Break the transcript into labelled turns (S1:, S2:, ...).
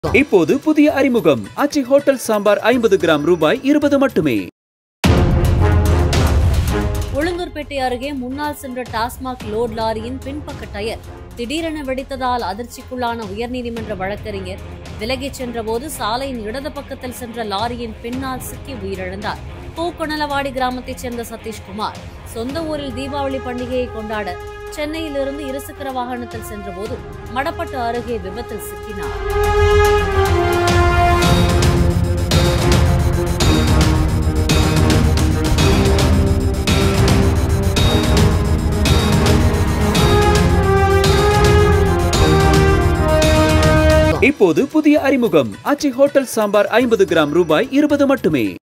S1: இப்போது புதிய அறிமுகம் அச்சி ஹோட்டல் சாம்பார் ஐம்பது கிராம் ரூபாய் இருபது மட்டுமே
S2: உளுந்தூர்பேட்டை அருகே முன்னால் சென்ற டாஸ்மாக் லோட் லாரியின் பின்பக்க டயர் திடீரென வெடித்ததால் அதிர்ச்சிக்குள்ளான உயர்நீதிமன்ற வழக்கறிஞர் விலகிச் சென்றபோது சாலையின் இடது பக்கத்தில் சென்ற லாரியின் பின்னால் சிக்கி உயிரிழந்தார் பூக்கொணலவாடி கிராமத்தைச் சேர்ந்த சதீஷ்குமார் சொந்த ஊரில் தீபாவளி பண்டிகையை கொண்டாட சென்னையிலிருந்து இருசக்கர வாகனத்தில் சென்றபோது மடப்பட்டு அருகே விபத்தில் சிக்கினார்
S1: இப்போது புதிய அறிமுகம் அச்சி ஹோட்டல் சாம்பார் ஐம்பது கிராம் ரூபாய் இருபது மட்டுமே